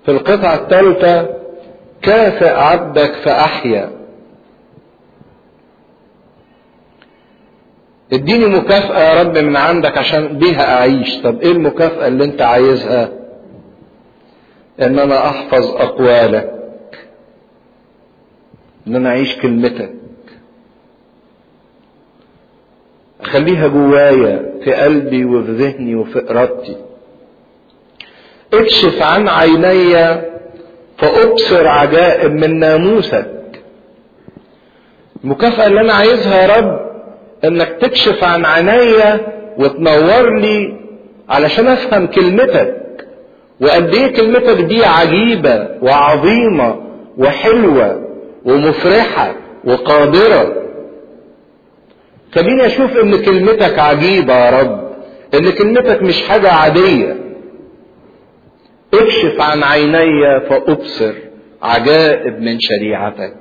في القطعة الثالثة كافئ عبدك فأحيا اديني مكافأة يا رب من عندك عشان بيها أعيش طب إيه المكافأة اللي أنت عايزها إن أنا أحفظ أقوالك إن أنا أعيش كلمتك أخليها جوايا في قلبي وفي ذهني وفي إرادتي اكشف عن عيني فأبصر عجائب من ناموسك المكافأة اللي أنا عايزها يا رب إنك تكشف عن عيني وتنور لي علشان أفهم كلمتك وقد إيه كلمتك دي عجيبة وعظيمة وحلوة ومفرحة وقادرة خليني أشوف إن كلمتك عجيبة يا رب إن كلمتك مش حاجة عادية اكشف عن عيني فابصر عجائب من شريعتك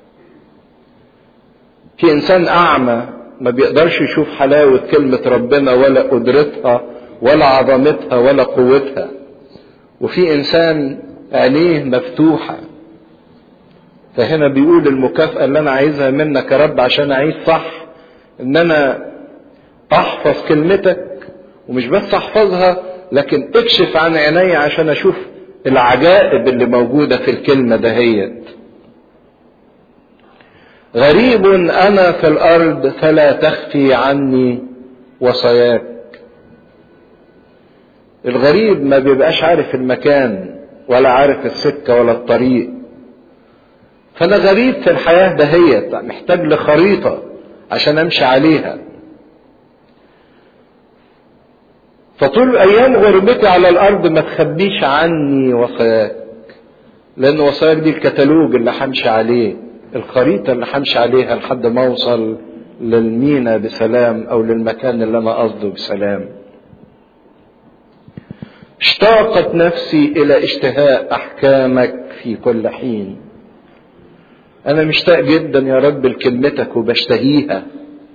في انسان اعمى ما بيقدرش يشوف حلاوة كلمة ربنا ولا قدرتها ولا عظمتها ولا قوتها وفي انسان عينيه مفتوحة فهنا بيقول المكافأة اللي انا عايزها منك يا رب عشان اعيش صح ان انا احفظ كلمتك ومش بس احفظها لكن اكشف عن عيني عشان اشوف العجائب اللي موجودة في الكلمة دهيت غريب انا في الارض فلا تخفي عني وصاياك الغريب ما بيبقاش عارف المكان ولا عارف السكة ولا الطريق فانا غريب في الحياة دهيت محتاج لخريطة عشان امشي عليها فطول ايام غربتي على الارض ما تخبيش عني وصاياك لان وصاياك دي الكتالوج اللي همشي عليه الخريطة اللي همشي عليها لحد ما اوصل للمينا بسلام او للمكان اللي انا قصده بسلام اشتاقت نفسي الى اشتهاء احكامك في كل حين انا مشتاق جدا يا رب لكلمتك وبشتهيها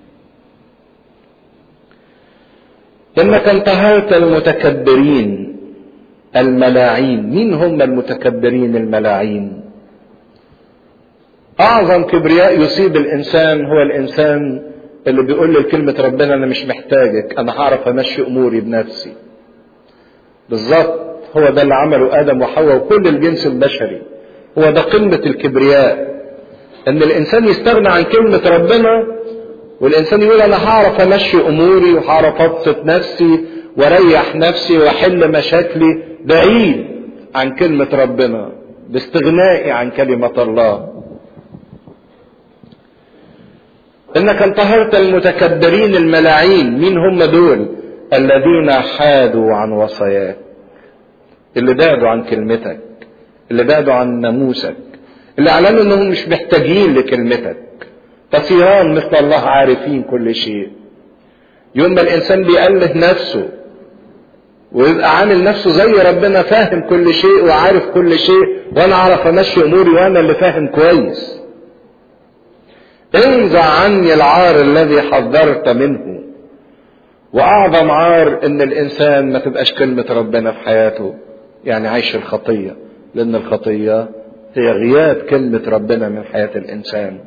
انك انتهرت المتكبرين الملاعين مين هم المتكبرين الملاعين اعظم كبرياء يصيب الانسان هو الانسان اللي بيقول لكلمة ربنا انا مش محتاجك انا هعرف امشي اموري بنفسي بالظبط هو ده اللي عمله ادم وحواء وكل الجنس البشري هو ده قمة الكبرياء ان الانسان يستغنى عن كلمة ربنا والانسان يقول انا هعرف امشي اموري وهعرف ابسط نفسي واريح نفسي واحل مشاكلي بعيد عن كلمة ربنا باستغنائي عن كلمة الله انك انتهرت المتكبرين الملاعين مين هم دول الذين حادوا عن وصاياك اللي بعدوا عن كلمتك اللي بعدوا عن ناموسك اللي اعلنوا انهم مش محتاجين لكلمتك فصيام مثل الله عارفين كل شيء يوم ما الانسان بيأله نفسه ويبقى عامل نفسه زي ربنا فاهم كل شيء وعارف كل شيء وانا اعرف امشي اموري وانا اللي فاهم كويس انزع عني العار الذي حذرت منه واعظم عار ان الانسان ما تبقاش كلمة ربنا في حياته يعني عيش الخطية لان الخطية هي غياب كلمة ربنا من حياة الانسان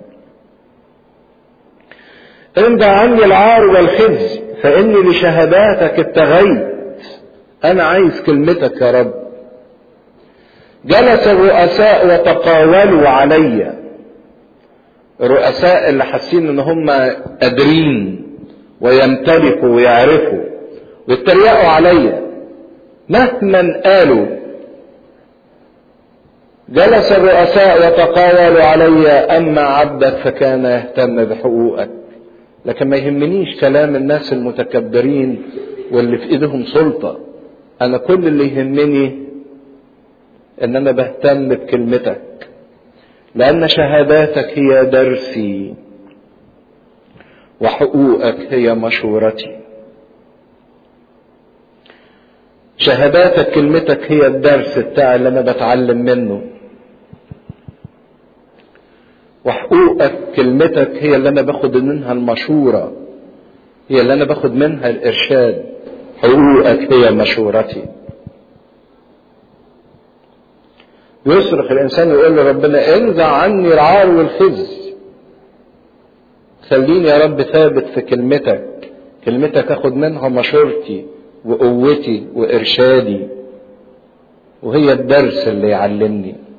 انزع عني العار والخزي فاني لشهاداتك ابتغيت انا عايز كلمتك يا رب جلس الرؤساء وتقاولوا علي الرؤساء اللي حاسين ان هم قادرين ويمتلكوا ويعرفوا ويتريقوا عليا مهما قالوا جلس الرؤساء وتقاولوا علي اما عبدك فكان يهتم بحقوقك لكن ما يهمنيش كلام الناس المتكبرين واللي في ايدهم سلطه انا كل اللي يهمني ان انا بهتم بكلمتك لان شهاداتك هي درسي وحقوقك هي مشورتي شهاداتك كلمتك هي الدرس بتاعي اللي انا بتعلم منه وحقوقك كلمتك هي اللي انا باخد منها المشورة هي اللي انا باخد منها الارشاد حقوقك هي مشورتي يصرخ الانسان ويقول لربنا انزع عني العار والخزي خليني يا رب ثابت في كلمتك كلمتك اخد منها مشورتي وقوتي وارشادي وهي الدرس اللي يعلمني